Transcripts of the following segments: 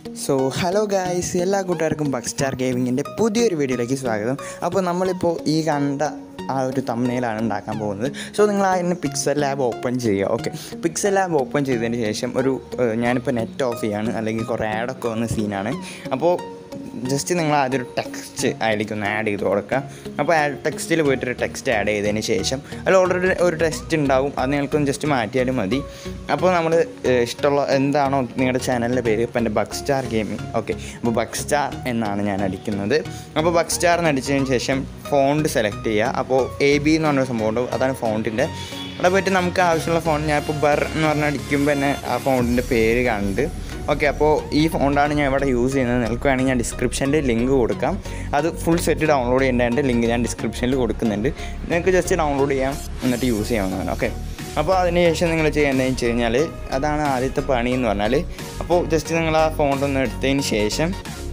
so hello guys എല്ലാ കൂട്ടുകാർക്കും bug star ഗെയിമിങ്ങിൻ്റെ പുതിയൊരു വീഡിയോയിലേക്ക് സ്വാഗതം അപ്പോൾ നമ്മളിപ്പോൾ ഈ കണ്ട ആ ഒരു തമ്മനയിലാണ് ഉണ്ടാക്കാൻ പോകുന്നത് സോ നിങ്ങൾ അതിന് പിക്സൽ ലാബ് ഓപ്പൺ ചെയ്യുക ഓക്കെ പിക്സൽ ലാബ് ഓപ്പൺ ചെയ്തതിന് ശേഷം ഒരു ഏഹ്, ഞാനിപ്പോൾ നെറ്റ് ഓഫ് ചെയ്യാണ് അല്ലെങ്കിൽ കുറേ ആഡൊക്കെ വന്ന സീനാണ് അപ്പോൾ ജസ്റ്റ് നിങ്ങൾ ആദ്യം ഒരു ടെക്സ്റ്റ് അതിലേക്ക് ഒന്ന് ആഡ് ചെയ്ത് കൊടുക്കുക അപ്പോൾ ആഡ് ടെക്സ്റ്റിൽ പോയിട്ട് ഒരു ടെക്സ്റ്റ് ആഡ് ചെയ്തതിന് ശേഷം അതിൽ ഓൾറെഡി ഒരു ടെക്സ്റ്റ് ഉണ്ടാവും അത് നിങ്ങൾക്കൊന്ന് ജസ്റ്റ് മാറ്റിയാലും മതി അപ്പോൾ നമ്മൾ ഇഷ്ടമുള്ള എന്താണോ നിങ്ങളുടെ ചാനലിൻ്റെ പേര് ഇപ്പം എൻ്റെ ബഗ് സ്റ്റാർ ഗെയിമിംഗ് ഓക്കെ അപ്പോൾ ബഗ് സ്റ്റാർ എന്നാണ് ഞാൻ അടിക്കുന്നത് അപ്പോൾ ബഗ് സ്റ്റാർ എന്ന് അടിച്ചതിന് ശേഷം ഫോണ്ട് സെലക്ട് ചെയ്യുക അപ്പോൾ എ ബി എന്ന് പറഞ്ഞൊരു സംഭവം ഉണ്ട് അതാണ് ഫോണ്ടിൻ്റെ അവിടെ പോയിട്ട് നമുക്ക് ആവശ്യമുള്ള ഫോൺ ഞാൻ ഇപ്പോൾ ബർ എന്ന് പറഞ്ഞ് അടിക്കുമ്പോൾ തന്നെ ആ ഫോണിൻ്റെ പേര് കണ്ട് ഓക്കെ അപ്പോൾ ഈ ഫോണ്ടാണ് ഞാൻ ഇവിടെ യൂസ് ചെയ്യുന്നത് നിങ്ങൾക്ക് വേണമെങ്കിൽ ഞാൻ ഡിസ്ക്രിപ്ഷനിൽ ലിങ്ക് കൊടുക്കാം അത് ഫുൾ സെറ്റ് ഡൗൺലോഡ് ചെയ്യേണ്ടതിൻ്റെ ലിങ്ക് ഞാൻ ഡിസ്ക്രിപ്ഷനിൽ കൊടുക്കുന്നുണ്ട് നിങ്ങൾക്ക് ജസ്റ്റ് ഡൗൺലോഡ് ചെയ്യാം എന്നിട്ട് യൂസ് ചെയ്യാവുന്നതാണ് ഓക്കെ അപ്പോൾ അതിനുശേഷം നിങ്ങൾ ചെയ്യേണ്ടതെന്ന് വെച്ച് കഴിഞ്ഞാൽ അതാണ് ആദ്യത്തെ പണി എന്ന് പറഞ്ഞാൽ അപ്പോൾ ജസ്റ്റ് നിങ്ങൾ ആ ഫോണ്ട് ഒന്ന് എടുത്തതിന് ശേഷം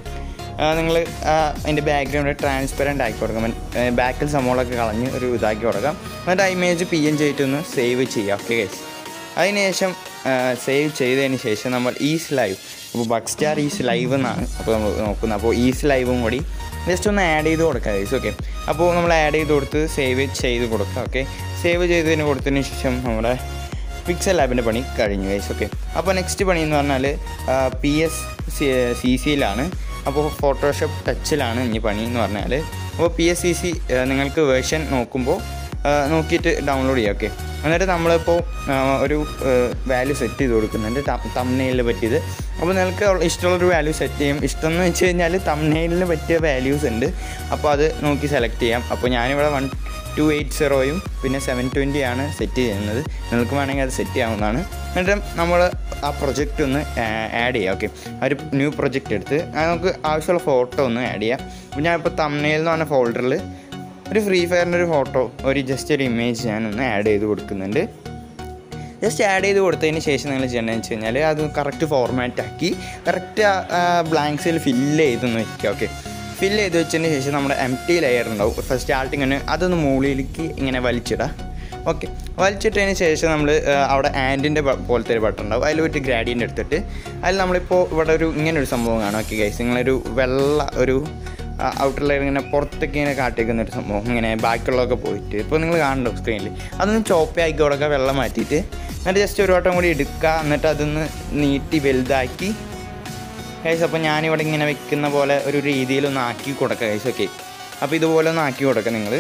നിങ്ങൾ അതിൻ്റെ ബാക്ക്ഗ്രൗണ്ട് ട്രാൻസ്പെറൻ്റ് ആക്കി കൊടുക്കാം ബാക്കിൽ സംഭവങ്ങളൊക്കെ കളഞ്ഞ് ഒരു ഇതാക്കി കൊടുക്കാം എന്നിട്ട് ആ ഇമേജ് പി എൻ ചെയ്തിട്ട് ഒന്ന് സേവ് ചെയ്യുക ഓക്കെ ഗൈസ് അതിനുശേഷം സേവ് ചെയ്തതിന് ശേഷം നമ്മൾ ഈസ് ലൈവ് അപ്പോൾ ബഗ് സ്റ്റാർ ഈസ് ലൈവ് എന്നാണ് അപ്പോൾ നമ്മൾ നോക്കുന്നത് അപ്പോൾ ഈസ് ലൈവും കൂടി ജസ്റ്റ് ഒന്ന് ആഡ് ചെയ്ത് കൊടുക്കുക ഗൈസ് ഓക്കെ അപ്പോൾ നമ്മൾ ആഡ് ചെയ്ത് കൊടുത്ത് സേവ് ചെയ്ത് കൊടുക്കുക ഓക്കെ സേവ് ചെയ്തതിന് കൊടുത്തതിന് ശേഷം നമ്മുടെ പിക്സൽ ലാബിൻ്റെ പണി കഴിഞ്ഞു ഗൈസ് ഓക്കെ അപ്പോൾ നെക്സ്റ്റ് പണി എന്ന് പറഞ്ഞാൽ പി എസ് സി സിയിലാണ് അപ്പോൾ ഫോട്ടോഷോപ്പ് ടച്ചിലാണ് ഇനി പണി എന്ന് പറഞ്ഞാൽ അപ്പോൾ പി എസ് സി സി നിങ്ങൾക്ക് വേർഷൻ നോക്കുമ്പോൾ ആ, നോക്കിയിട്ട് ഡൗൺലോഡ് ചെയ്യാം ഓക്കെ എന്നിട്ട് നമ്മളിപ്പോൾ ആ, ഒരു വാല്യൂ സെറ്റ് ചെയ്ത് കൊടുക്കുന്നുണ്ട് തമ്നെയിലിന് പറ്റിയത് അപ്പോൾ നിങ്ങൾക്ക് ഉള്ള- ഇഷ്ടമുള്ളൊരു വാല്യൂ സെറ്റ് ചെയ്യും ഇഷ്ടം എന്ന് വെച്ച് കഴിഞ്ഞാൽ തമ്നെയിലിന് പറ്റിയ വാല്യൂസ് ഉണ്ട് അപ്പോൾ അത് നോക്കി സെലക്ട് ചെയ്യാം അപ്പോൾ ഞാനിവിടെ വൺ ടു എയ്റ്റ് സീറോയും പിന്നെ സെവൻ ട്വൻറ്റി ആണ് സെറ്റ് ചെയ്യുന്നത് നിങ്ങൾക്ക് വേണമെങ്കിൽ അത് സെറ്റ് ചെയ്യാവുന്നതാണ് എന്നിട്ട് നമ്മൾ ആ പ്രൊജക്റ്റ് ഒന്ന് ആഡ് ചെയ്യാം ഓക്കെ ആ ഒരു ന്യൂ പ്രൊജക്റ്റ് എടുത്ത് അത് നമുക്ക് ആവശ്യമുള്ള ഫോട്ടോ ഒന്ന് ആഡ് ചെയ്യാം അപ്പോൾ ഞാനിപ്പോൾ തമ്നെയിൽ എന്ന് പറഞ്ഞ ഫോൾഡറിൽ ഒരു ഫ്രീ ഫയറിൻ്റെ ഒരു ഫോട്ടോ ഒരു ജസ്റ്റ് ഒരു ഇമേജ് ഞാനൊന്ന് ആഡ് ചെയ്ത് കൊടുക്കുന്നുണ്ട് ജസ്റ്റ് ആഡ് ചെയ്ത് കൊടുത്തതിന് ശേഷം നിങ്ങൾ ചെയ്യേണ്ടതെന്ന് വെച്ച് കഴിഞ്ഞാൽ അത് കറക്റ്റ് ഫോർമാറ്റ് ആക്കി കറക്റ്റ് ബ്ലാങ്ക്സിൽ ഫില്ല് ചെയ്തൊന്ന് വെക്കുക ഓക്കെ ഫില്ല് ചെയ്ത് വെച്ചതിന് ശേഷം നമ്മുടെ എം ടി ലെയർ ഉണ്ടാവും ഫസ്റ്റ് സ്റ്റാർട്ടിങ് തന്നെ അതൊന്ന് മുകളിലേക്ക് ഇങ്ങനെ വലിച്ചിടാം ഓക്കെ വലിച്ചിട്ടതിന് ശേഷം നമ്മൾ അവിടെ ആൻഡിൻ്റെ പോലത്തെ ഒരു ബട്ടൺ ഉണ്ടാവും അതിൽ പോയിട്ട് ഗ്രാഡിയൻ്റ് എടുത്തിട്ട് അതിൽ നമ്മളിപ്പോൾ ഇവിടെ ഒരു ഇങ്ങനെ ഒരു സംഭവം കാണാം ഓക്കെ ഗൈസ് നിങ്ങളൊരു വെള്ള ഒരു ഔട്ടർ ലെയർ ഇങ്ങനെ പുറത്തേക്ക് ഇങ്ങനെ കാട്ടിക്കുന്ന ഒരു സംഭവം ഇങ്ങനെ ബാക്കിയുള്ളതൊക്കെ പോയിട്ട് ഇപ്പോൾ നിങ്ങൾ കാണുന്നുണ്ടോ സ്ക്രീനിൽ അതൊന്ന് ചോപ്പി ആക്കി കൊടുക്കുക വെള്ളം മാറ്റിയിട്ട് എന്നിട്ട് ജസ്റ്റ് ഒരു വട്ടം കൂടി എടുക്കുക എന്നിട്ട് അതൊന്ന് നീട്ടി വലുതാക്കി കൈസ് അപ്പോൾ ഞാനിവിടെ ഇങ്ങനെ വെക്കുന്ന പോലെ ഒരു രീതിയിലൊന്ന് ആക്കി കൊടുക്കുക കൈസ് ഓക്കെ അപ്പോൾ ഇതുപോലെ ഒന്ന് ആക്കി കൊടുക്കുക നിങ്ങൾ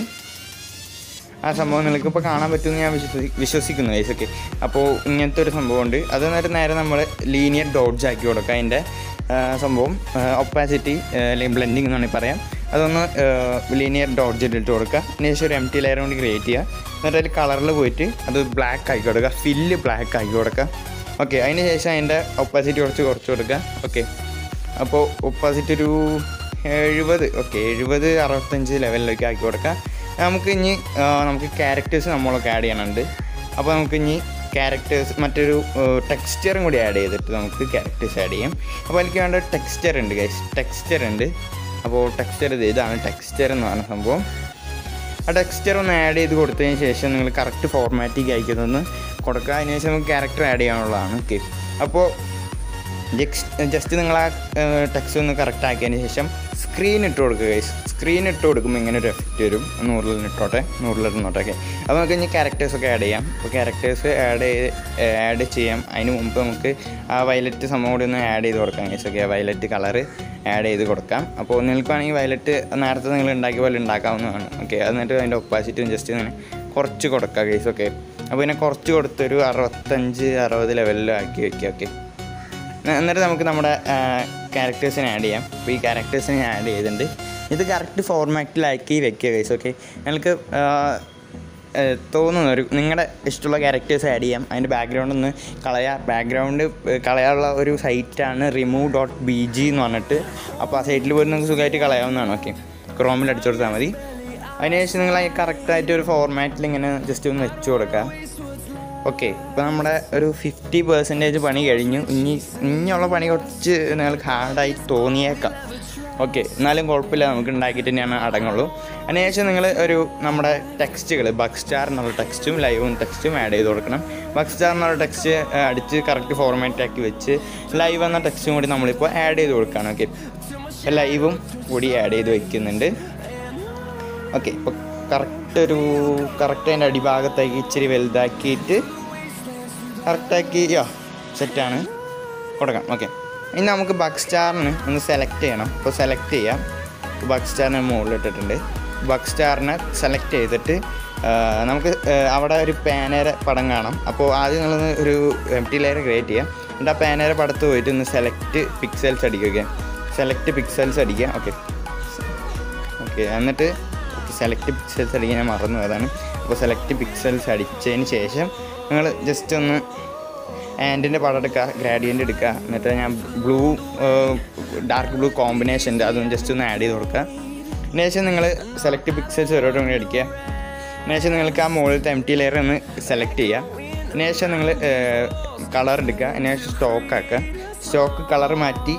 ആ സംഭവം നിങ്ങൾക്ക് ഇപ്പോൾ കാണാൻ പറ്റുമെന്ന് ഞാൻ വിശ്വസി വിശ്വസിക്കുന്നു ഗൈസ് ഓക്കെ അപ്പോൾ ഇങ്ങനത്തെ ഒരു സംഭവമുണ്ട് അത് നേരെ നേരെ നമ്മൾ ലീനിയർ ഡോഡ്ജ് ആക്കി കൊടുക്കുക അതിൻ്റെ ആ, സംഭവം ഒപ്പാസിറ്റി അല്ലെങ്കിൽ ബ്ലെൻഡിങ് എന്ന് വേണമെങ്കിൽ പറയാം അതൊന്ന് ലീനിയർ ഡോഡ്ജ് ഇട്ട് കൊടുക്കുക അതിനുശേഷം ഒരു എം ടി ലെയർ കൊണ്ട് ക്രിയേറ്റ് ചെയ്യുക എന്നിട്ട് അതിൽ കളറിൽ പോയിട്ട് അത് ബ്ലാക്ക് ആക്കി കൊടുക്കുക ഫില്ല് ബ്ലാക്ക് ആക്കി കൊടുക്കുക ഓക്കെ അതിന് ശേഷം അതിൻ്റെ ഒപ്പാസിറ്റി കുറച്ച് കുറച്ച് കൊടുക്കുക ഓക്കെ അപ്പോൾ ഒപ്പാസിറ്റി ഒരു എഴുപത് ഓക്കെ എഴുപത് അറുപത്തഞ്ച് ലെവലിലേക്ക് ആക്കി കൊടുക്കാം നമുക്ക് ഇനി ആ, നമുക്ക് ക്യാരക്ടേഴ്സ് നമ്മളൊക്കെ ആഡ് ചെയ്യാനുണ്ട് അപ്പോൾ നമുക്ക് ഇനി ക്യാരക്ടേഴ്സ് മറ്റൊരു ടെക്സ്ചറും കൂടി ആഡ് ചെയ്തിട്ട് നമുക്ക് ക്യാരക്ടേഴ്സ് ആഡ് ചെയ്യാം അപ്പോൾ എനിക്ക് വേണ്ട ടെക്സ്ചർ ഉണ്ട് ഗൈസ് ടെക്സ്ചർ ഉണ്ട് അപ്പോൾ ടെക്സ്ചർ ഇത് ഇതാണ് ടെക്സ്ചർ എന്ന് പറഞ്ഞ സംഭവം ആ ടെക്സ്ചർ ഒന്ന് ആഡ് ചെയ്ത് കൊടുത്തതിന് ശേഷം നിങ്ങൾ കറക്റ്റ് ഫോർമാറ്റിംഗ് അയക്കുന്നതെന്ന് കൊടുക്കുക അതിന് ശേഷം നമുക്ക് ക്യാരക്ടർ ആഡ് ചെയ്യാനുള്ളതാണ് ഓക്കെ അപ്പോൾ ജസ്റ്റ് നിങ്ങൾ ആ ടെക്സ്റ്റ് ഒന്ന് കറക്റ്റ് ആക്കിയതിന് ശേഷം സ്ക്രീൻ ഇട്ട് കൊടുക്കുക ഗൈസ് സ്ക്രീൻ ഇട്ട് കൊടുക്കുമ്പോൾ ഇങ്ങനെ ഒരു എഫക്റ്റ് വരും നൂറിൽ ഇട്ടോട്ടെ നൂറിൽ ഇരുന്നോട്ടെ ഓക്കെ അപ്പോൾ നമുക്ക് ഇനി ക്യാരക്ടേഴ്സ് ഒക്കെ ആഡ് ചെയ്യാം അപ്പോൾ ക്യാരക്ടേഴ്സ് ആഡ് ആഡ് ചെയ്യാം അതിന് മുമ്പ് നമുക്ക് ആ വയലറ്റ് സംഭവം കൂടി ഒന്ന് ആഡ് ചെയ്ത് കൊടുക്കാം guys okay violet colour add ചെയ്ത് കൊടുക്കാം അപ്പോൾ നിങ്ങൾക്ക് വേണമെങ്കിൽ വയലറ്റ് നേരത്തെ നിങ്ങൾ ഉണ്ടാക്കിയ പോലെ ഉണ്ടാക്കാവുന്നതാണ് ഓക്കെ എന്നിട്ട് അതിൻ്റെ ഒപ്പാസിറ്റി ജസ്റ്റ് ഇങ്ങനെ കുറച്ച് കൊടുക്കുക ഗൈസ് ഓക്കെ അപ്പോൾ പിന്നെ കുറച്ച് കൊടുത്തൊരു അറുപത്തഞ്ച് അറുപത് ലെവലിൽ ആക്കി വെക്കുക ഓക്കെ ന- എന്നിട്ട് നമുക്ക് നമ്മുടെ ക്യാരക്ടേഴ്സിനെ ആഡ് ചെയ്യാം അപ്പോൾ ഈ ക്യാരക്ടേഴ്സിനെ ആഡ് ചെയ്തിട്ടുണ്ട് ഇത് കറക്റ്റ് ഫോർമാറ്റിലാക്കി വെക്കുക ഗൈസ് ഓക്കെ ഞങ്ങൾക്ക് തോന്നുന്ന ഒരു നിങ്ങളുടെ ഇഷ്ടമുള്ള ക്യാരക്ടേഴ്സ് ആഡ് ചെയ്യാം അതിൻ്റെ ബാക്ക്ഗ്രൗണ്ട് ഒന്ന് കളയാം ബാക്ക്ഗ്രൗണ്ട് കളയാനുള്ള ഒരു സൈറ്റാണ് റിമൂവ് ഡോട്ട് ബി ജി എന്ന് പറഞ്ഞിട്ട് അപ്പോൾ ആ സൈറ്റിൽ പോയി നിങ്ങൾക്ക് സുഖമായിട്ട് കളയാവുന്നതാണ് ഓക്കെ ക്രോമിൽ അടിച്ചു കൊടുത്താൽ മതി അതിനുശേഷം നിങ്ങൾ കറക്റ്റായിട്ട് ഒരു ഫോർമാറ്റിൽ ഇങ്ങനെ ജസ്റ്റ് ഒന്ന് വെച്ച് കൊടുക്കുക ഓക്കെ ഇപ്പോൾ നമ്മുടെ ഒരു ഫിഫ്റ്റി പെർസെൻറ്റേജ് പണി കഴിഞ്ഞു ഇനി ഇനിയുള്ള പണി കുറച്ച് നിങ്ങൾക്ക് ഹാർഡായി തോന്നിയേക്കാം ഓക്കെ എന്നാലും കുഴപ്പമില്ല നമുക്ക് ഉണ്ടാക്കിയിട്ട് തന്നെയാണ് അടങ്ങുള്ളൂ അതിനുശേഷം നിങ്ങൾ ഒരു നമ്മുടെ ടെക്സ്റ്റുകൾ ബഗ് സ്റ്റാർ എന്നുള്ള ടെക്സ്റ്റും ലൈവും ടെക്സ്റ്റും ആഡ് ചെയ്ത് കൊടുക്കണം ബഗ് സ്റ്റാർ എന്നുള്ള ടെക്സ്റ്റ് അടിച്ച് കറക്റ്റ് ഫോർമാറ്റ് ആക്കി വെച്ച് ലൈവ് എന്ന ടെക്സ്റ്റും കൂടി നമ്മളിപ്പോൾ ആഡ് ചെയ്ത് കൊടുക്കുകയാണ് ഓക്കെ ലൈവും കൂടി ആഡ് ചെയ്ത് വയ്ക്കുന്നുണ്ട് ഓക്കെ ഇപ്പോൾ കറക്റ്റ് ഒരു കറക്റ്റ് അതിൻ്റെ അടിഭാഗത്തേക്ക് ഇച്ചിരി വലുതാക്കിയിട്ട് കറക്റ്റാക്കി യാ സെറ്റാണ് കൊടുക്കാം ഓക്കെ ഇനി നമുക്ക് ബഗ് സ്റ്റാറിന് ഒന്ന് സെലക്ട് ചെയ്യണം ഇപ്പോൾ സെലക്ട് ചെയ്യാം ബഗ് സ്റ്റാറിനെ മുകളിൽ ഇട്ടിട്ടുണ്ട് ബഗ് സ്റ്റാറിനെ സെലക്ട് ചെയ്തിട്ട് ആ, നമുക്ക് ആ, അവിടെ ഒരു പാനേരെ പടം കാണാം അപ്പോൾ ആദ്യം നിങ്ങൾ ഒരു എം ടി ലെയർ ക്രിയേറ്റ് ചെയ്യാം എന്നിട്ട് ആ പാനേരെ പടത്ത് പോയിട്ട് ഒന്ന് സെലക്ട് പിക്സൽസ് അടിക്കുക സെലക്ട് പിക്സൽസ് അടിക്കുക ഓക്കെ ഓക്കെ എന്നിട്ട് സെലക്ട് പിക്സൽസ് അടിക്കാൻ ഞാൻ മറന്നു അതാണ് അപ്പോൾ സെലക്ട് പിക്സൽസ് അടിച്ചതിന് ശേഷം നിങ്ങൾ ജസ്റ്റ് ഒന്ന് ആൻഡിൻ്റെ പടം എടുക്കുക ഗ്രാഡിയൻ്റ് എടുക്കുക എന്നിട്ട് ഞാൻ ബ്ലൂ ഡാർക്ക് ബ്ലൂ കോമ്പിനേഷൻ്റെ അതൊന്ന് ജസ്റ്റ് ഒന്ന് ആഡ് ചെയ്ത് കൊടുക്കുക അതിന് ശേഷം നിങ്ങൾ സെലക്ട് പിക്സൽസ് ഓരോട്ടും കൂടി അടിക്കുക അതിന് ശേഷം നിങ്ങൾക്ക് ആ മുകളിലത്തെ എം ടി ലെയർ ഒന്ന് സെലക്ട് ചെയ്യുക അതിന് ശേഷം നിങ്ങൾ കളർ എടുക്കുക അതിന് ശേഷം സ്റ്റോക്ക് ആക്കുക സ്റ്റോക്ക് കളർ മാറ്റി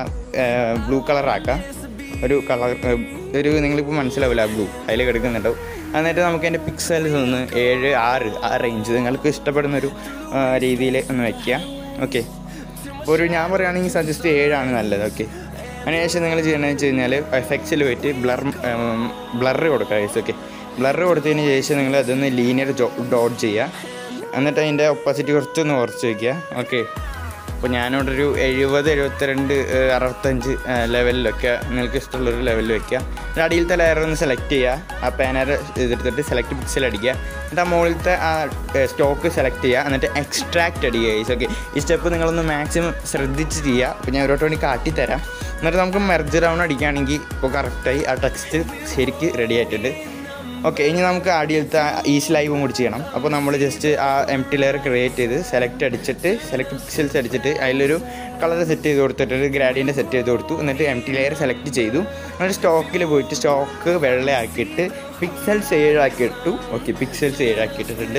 ബ്ലൂ കളർ ആക്കുക ഒരു കളർ ഒരു നിങ്ങളിപ്പോൾ മനസ്സിലാവില്ല ബ്ലൂ അതിൽ കിടക്കുന്നുണ്ടാവും എന്നിട്ട് നമുക്ക് അതിൻ്റെ പിക്സൽസ് ഒന്ന് ഏഴ് ആറ് ആ റേഞ്ച് നിങ്ങൾക്ക് ഇഷ്ടപ്പെടുന്ന ഒരു രീതിയിൽ ഒന്ന് വയ്ക്കുക ഓക്കെ അപ്പോൾ ഒരു ഞാൻ പറയുകയാണെങ്കിൽ സജസ്റ്റ് ഏഴാണ് നല്ലത് ഓക്കെ അതിനുശേഷം നിങ്ങൾ ചെയ്യണമെന്ന് വെച്ച് കഴിഞ്ഞാൽ എഫക്ട്സിൽ പോയിട്ട് ബ്ലർ ബ്ലറ് കൊടുക്കുക ഗൈസ് ഓക്കെ ബ്ലറ് കൊടുത്തതിന് ശേഷം നിങ്ങൾ അതൊന്ന് ലീനിയർ ഡോട്ട് ചെയ്യുക എന്നിട്ട് അതിൻ്റെ ഒപ്പോസിറ്റ് കുറച്ചൊന്ന് കുറച്ച് വയ്ക്കുക ഓക്കെ അപ്പോൾ ഞാനിവിടെ ഒരു എഴുപത് എഴുപത്തിരണ്ട് ഏഹ്, അറുപത്തഞ്ച് ഏഹ്, ലെവലിലൊക്കെ നിങ്ങൾക്ക് ഇഷ്ടമുള്ളൊരു ലെവലിൽ വെക്കുക എന്നിട്ട് അടിയിലത്തെ ലെയർ ഒന്ന് സെലക്ട് ചെയ്യുക ആ പാനർ ഇതെടുത്തിട്ട് സെലക്ട് പിക്സൽ അടിക്കുക എന്നിട്ട് ആ മുകളിലത്തെ ആ സ്റ്റോക്ക് സെലക്ട് ചെയ്യുക എന്നിട്ട് എക്സ്ട്രാക്റ്റ് അടിക്കുക ഗൈസ് ഓക്കെ ഈ സ്റ്റെപ്പ് നിങ്ങളൊന്ന് മാക്സിമം ശ്രദ്ധിച്ച് ചെയ്യുക അപ്പോൾ ഞാൻ ഒരോട്ട് വേണ്ടി കാട്ടിത്തരാം എന്നിട്ട് നമുക്ക് മെർജ് റൗണ്ട് അടിക്കുകയാണെങ്കിൽ ഇപ്പോൾ കറക്റ്റായി ആ ടെക്സ്റ്റ് ശരിക്ക് റെഡി ആയിട്ടുണ്ട് ഓക്കെ ഇനി നമുക്ക് അടിയിലത്തെ ഈസ് ലൈവും കൂടി ചെയ്യണം അപ്പോൾ നമ്മൾ ജസ്റ്റ് ആ എം ടി ലെയർ ക്രിയേറ്റ് ചെയ്ത് സെലക്ട് അടിച്ചിട്ട് സെലക്ട് പിക്സൽസ് അടിച്ചിട്ട് അതിലൊരു കളർ സെറ്റ് ചെയ്ത് കൊടുത്തിട്ട് ഒരു ഗ്രാഡിയൻ്റ് സെറ്റ് ചെയ്ത് കൊടുത്തു എന്നിട്ട് എം ടി ലെയർ സെലക്ട് ചെയ്തു എന്നിട്ട് സ്റ്റോക്കിൽ പോയിട്ട് സ്റ്റോക്ക് വെള്ളയാക്കിയിട്ട് പിക്സൽസ് ഏഴാക്കി ഇട്ടു ഓക്കെ പിക്സൽസ് ഏഴാക്കി ഇട്ടിട്ടുണ്ട്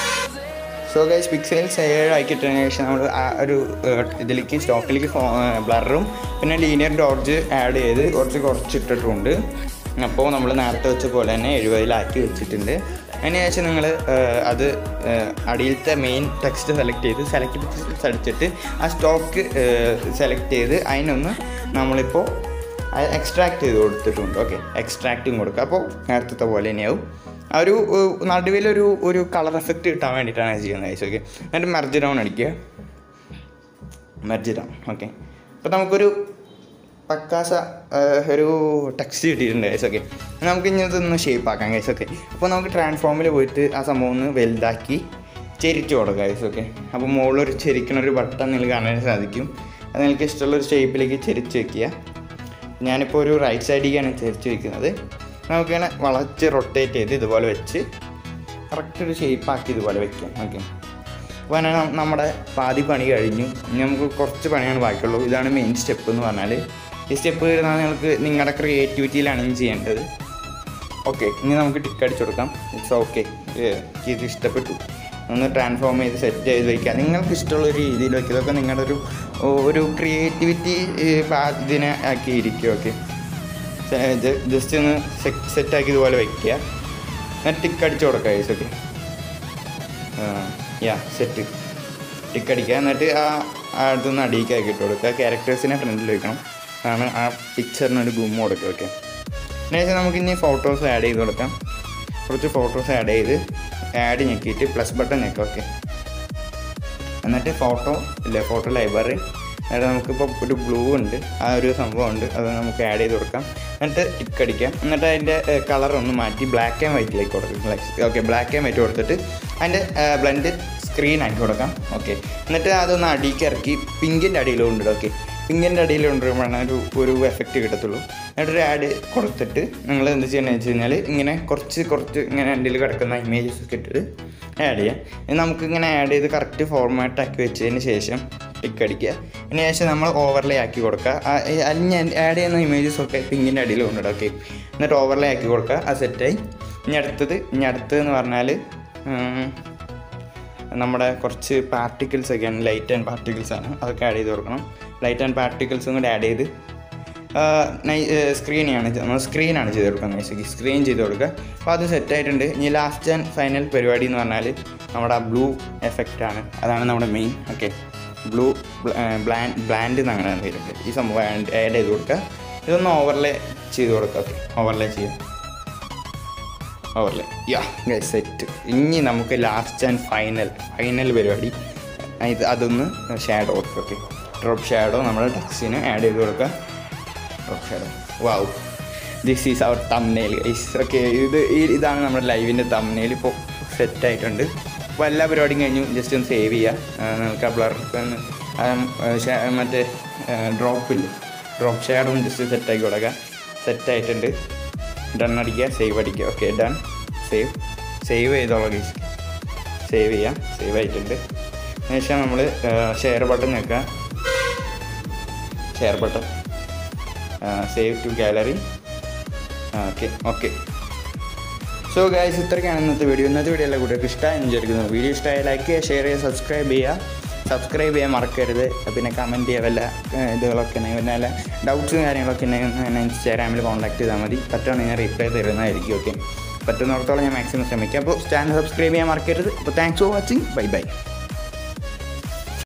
സോ ഗൈസ് പിക്സൽസ് ഏഴാക്കിയിട്ടതിന് ശേഷം നമ്മൾ ആ ഒരു ഏഹ്, ഇതിലേക്ക് സ്റ്റോക്കിലേക്ക് ബ്ലറും പിന്നെ ലീനിയർ ഡോഡ്ജ് ആഡ് ചെയ്ത് കുറച്ച് കുറച്ചിട്ടിട്ടുണ്ട് അപ്പോൾ നമ്മൾ നേരത്തെ വെച്ച പോലെ തന്നെ എഴുപതിലാക്കി വെച്ചിട്ടുണ്ട് അതിന് ശേഷം നിങ്ങൾ അത് ഏഹ്, അടിയിലത്തെ മെയിൻ ടെക്സ്റ്റ് സെലക്ട് ചെയ്ത് സെലക്ട് പിക്സൽസ് അടിച്ചിട്ട് ആ സ്റ്റോക്ക് സെലക്ട് ചെയ്ത് അതിനൊന്ന് നമ്മളിപ്പോൾ എക്സ്ട്രാക്ട് ചെയ്ത് കൊടുത്തിട്ടുണ്ട് ഓക്കെ എക്സ്ട്രാക്റ്റും കൊടുക്കുക അപ്പോൾ നേരത്തെ പോലെ തന്നെയാവും ആ ഒരു ഏഹ്, നടുവിലൊരു ഒരു കളർ എഫക്റ്റ് കിട്ടാൻ വേണ്ടിയിട്ടാണ് ഇത് ചെയ്യുന്നത് ഗൈസ് ഓക്കെ എന്നിട്ട് മെർജ് ഡൗൺ അടിക്കുക മെർജ് ഡൗൺ ഓക്കെ അപ്പോൾ നമുക്കൊരു പക്കാസ ഏഹ്, ഒരു ടെക്സ്റ്റ് കിട്ടിയിട്ടുണ്ട് ഗൈസ് ഓക്കെ നമുക്ക് ഇനി ഇതൊന്ന് ഷേപ്പ് ആക്കാം ഗൈസ് ഓക്കെ അപ്പോൾ നമുക്ക് ട്രാൻസ്ഫോമിൽ പോയിട്ട് ആ സംഭവം ഒന്ന് വലുതാക്കി ചെരിച്ച് കൊടുക്കാം ഗൈസ് ഓക്കെ അപ്പോൾ മുകളിലൊരു ചെരിക്കണ ഒരു ബട്ടൺ നിങ്ങൾക്ക് കാണാൻ സാധിക്കും അത് നിങ്ങൾക്ക് ഇഷ്ടമുള്ള ഒരു ഷേപ്പിലേക്ക് ചെരിച്ച് വെക്കുക ഞാനിപ്പോൾ ഒരു റൈറ്റ് സൈഡിലേക്കാണ് ചെരിച്ച് വെക്കുന്നത് നമുക്കിങ്ങനെ വളച്ച് റൊട്ടേറ്റ് ചെയ്ത് ഇതുപോലെ വെച്ച് കറക്റ്റ് ഒരു ഷേപ്പാക്കി ഇതുപോലെ വെക്കാം ഓക്കെ അപ്പോൾ അങ്ങനെ നം- നമ്മുടെ പാതി പണി കഴിഞ്ഞു ഇനി നമുക്ക് കുറച്ച് പണിയാണ് ബാക്കിയുള്ളൂ ഇതാണ് മെയിൻ സ്റ്റെപ്പ് എന്ന് പറഞ്ഞാൽ ഈ സ്റ്റെപ്പ് വരുന്നത് നിങ്ങൾക്ക് നിങ്ങളുടെ ക്രിയേറ്റിവിറ്റിയിലാണ് ഇനി ചെയ്യേണ്ടത് ഓക്കെ ഇനി നമുക്ക് ടിക്ക് അടിച്ചു കൊടുക്കാം ഇറ്റ്സ് ഓക്കെ ഇത് ഇഷ്ടപ്പെട്ടു ഒന്ന് ട്രാൻസ്ഫോം ചെയ്ത് സെറ്റ് ചെയ്ത് വയ്ക്കുക നിങ്ങൾക്ക് ഇഷ്ടമുള്ള ഒരു രീതിയിൽ വയ്ക്കുക ഇതൊക്കെ നിങ്ങളുടെ ഒരു ഒരു ക്രിയേറ്റിവിറ്റി ഇതിനെ ആക്കിയിരിക്കും ഓക്കെ ജസ്റ്റ് ഒന്ന് സെറ്റാക്കി ഇതുപോലെ വയ്ക്കുക എന്നിട്ട് ടിക്ക് അടിച്ചു കൊടുക്കുക guys okay yeah set tick അടിക്കുക എന്നിട്ട് ആ അടുത്തൊന്ന് അടിയിക്കാക്കി ഇട്ട് കൊടുക്കുക ക്യാരക്ടേഴ്സിനെ ഫ്രണ്ടിൽ വെക്കണം അതാണ് ആ പിക്ചറിന് ഒരു ഗുമ്മ കൊടുക്കുക ഓക്കെ അതിനുശേഷം നമുക്ക് ഇനി ഫോട്ടോസ് ആഡ് ചെയ്ത് കൊടുക്കാം കുറച്ച് ഫോട്ടോസ് ആഡ് ചെയ്ത് ആഡ് ഞെക്കിയിട്ട് പ്ലസ് ബട്ടൺ ഞെക്കുക ഓക്കെ എന്നിട്ട് ഫോട്ടോ ഇല്ലേ ഫോട്ടോ ലൈബ്രറി എന്നിട്ട് നമുക്കിപ്പോൾ ഒരു ബ്ലൂ ഉണ്ട് ആ ഒരു സംഭവം ഉണ്ട് അത് നമുക്ക് ആഡ് ചെയ്ത് കൊടുക്കാം എന്നിട്ട് ടിക്ക് അടിക്കാം എന്നിട്ട് അതിൻ്റെ കളർ ഒന്ന് മാറ്റി ബ്ലാക്ക് ആൻഡ് വൈറ്റിലേക്ക് കൊടുക്കും ഓക്കെ ബ്ലാക്ക് ആൻഡ് വൈറ്റ് കൊടുത്തിട്ട് അതിൻ്റെ ബ്ലെൻഡ് സ്ക്രീൻ ആക്കി കൊടുക്കാം ഓക്കെ എന്നിട്ട് അതൊന്ന് അടിയിലേക്ക് ഇറക്കി പിങ്കിൻ്റെ അടിയിൽ കൊണ്ടിടും ഓക്കെ പിങ്കിൻ്റെ അടിയിൽ കൊണ്ടുവരുമ്പോഴാണ് ഒരു ഒരു എഫക്റ്റ് കിട്ടത്തുള്ളൂ എന്നിട്ടൊരു ആഡ് കൊടുത്തിട്ട് നിങ്ങൾ എന്ത് ചെയ്യണമെന്ന് വെച്ച് കഴിഞ്ഞാൽ ഇങ്ങനെ കുറച്ച് കുറച്ച് ഇങ്ങനെ എൻ്റെ കിടക്കുന്ന ഇമേജസ് ഒക്കെ ഇട്ടിട്ട് ആഡ് ചെയ്യാം ഇത് നമുക്കിങ്ങനെ ആഡ് ചെയ്ത് കറക്റ്റ് ഫോർമാറ്റ് ആക്കി വെച്ചതിന് ശേഷം ടിക്ക് അടിക്കുക അതിന് ശേഷം നമ്മൾ ഓവർലേ ആക്കി കൊടുക്കുക ആ- ഈ അലിഞ്ഞ ആഡ് ചെയ്യുന്ന ഇമേജസ് ഒക്കെ പിങ്കിൻ്റെ അടിയിൽ കൊണ്ടിടുക ഓക്കെ എന്നിട്ട് ഓവർലേ ആക്കി കൊടുക്കുക ആ സെറ്റായി ഇനി അടുത്തത് ഇനി അടുത്തതെന്ന് പറഞ്ഞാൽ ഉം, നമ്മുടെ കുറച്ച് പാർട്ടിക്കിൾസ് ഒക്കെയാണ് ലൈറ്റ് ആൻഡ് പാർട്ടിക്കിൾസ് ആണ് അതൊക്കെ ആഡ് ചെയ്ത് കൊടുക്കണം ലൈറ്റ് ആൻഡ് പാർട്ടിക്കിൾസും കൂടി ആഡ് ചെയ്ത് സ്ക്രീനാണ് നമ്മൾ സ്ക്രീനാണ് ചെയ്ത് കൊടുക്കുക നൈസ് സ്ക്രീൻ ചെയ്ത് കൊടുക്കുക അപ്പോൾ അത് സെറ്റ് ആയിട്ടുണ്ട് ഇനി ലാസ്റ്റ് ആൻഡ് ഫൈനൽ പരിപാടി എന്ന് പറഞ്ഞാൽ നമ്മുടെ ബ്ലൂ എഫക്റ്റ് ആണ് അതാണ് നമ്മുടെ main okay blue blend blend എന്നാണ് വരുന്നത് ഈ സംഭവം ആഡ് ചെയ്ത് കൊടുക്കുക ഇതൊന്ന് ഓവർലേ ചെയ്ത് കൊടുക്കുക ഓക്കെ ഓവർലേ ചെയ്യാം ഓവർലേ യാ സെറ്റ് ഇനി നമുക്ക് ലാസ്റ്റ് ആൻഡ് ഫൈനൽ ഫൈനൽ പരിപാടി ഇത് അതൊന്ന് ഷാഡോ കൊടുക്കുക ഓക്കെ ഡ്രോപ്പ് ഷാഡോ നമ്മുടെ ടെക്സ്റ്റിന് ആഡ് ചെയ്ത് കൊടുക്കുക drop shadow wow this is our thumbnail guys okay ഇത് ഈ- ഇതാണ് നമ്മുടെ ലൈവിൻ്റെ തമ്നെയിൽ ഇപ്പോൾ സെറ്റ് ആയിട്ടുണ്ട് അപ്പോൾ എല്ലാ പരിപാടിയും കഴിഞ്ഞു ജസ്റ്റ് ഒന്ന് സേവ് ചെയ്യുക നമുക്ക് ആ ബ്ലർക്ക് മറ്റേ ഡ്രോപ്പില്ല ഡ്രോപ്പ് ഷാഡും ജസ്റ്റ് സെറ്റാക്കി കൊടുക്കുക സെറ്റായിട്ടുണ്ട് ഡൺ അടിക്കുക സേവ് അടിക്കുക ഓക്കെ ഡൺ സേവ് സേവ് ചെയ്തോളാം ഗൈസ് സേവ് ചെയ്യാം സേവ് ആയിട്ടുണ്ട് അതിനുശേഷം നമ്മൾ ഷെയർ ബട്ടൺ ഞെക്കുക share button save to gallery okay okay so guys ഇത്രയ്ക്കാണ് ഇന്നത്തെ വീഡിയോ ഇന്നത്തെ വീഡിയോ എല്ലാ കൂട്ടുകാർക്ക് ഇഷ്ടമായി വിചാരിക്കുന്നു വീഡിയോ ഇഷ്ടമായി ലൈക്ക് ചെയ്യുക ഷെയർ ചെയ്യുക സബ്സ്ക്രൈബ് ചെയ്യുക സബ്സ്ക്രൈബ് ചെയ്യാൻ മറക്കരുത് പിന്നെ കമൻറ്റ് ചെയ്യുക വല്ല ഏഹ്, ഇതുകളൊക്കെ ഉണ്ടെങ്കിൽ പിന്നെ വല്ല ഡൗട്ട്സും കാര്യങ്ങളൊക്കെ ഉണ്ടെങ്കിൽ എന്നെ ഇൻസ്റ്റാഗ്രാമിൽ കോൺടാക്ട് ചെയ്താൽ മതി പറ്റുവാണെങ്കിൽ ഞാൻ റിപ്ലൈ തരുന്നതായിരിക്കും ഓക്കെ പറ്റുന്നിടത്തോളം ഞാൻ മാക്സിമം ശ്രമിക്കാം അപ്പോൾ ചാനൽ സബ്സ്ക്രൈബ് ചെയ്യാൻ മറക്കരുത് അപ്പോൾ thanks for watching bye by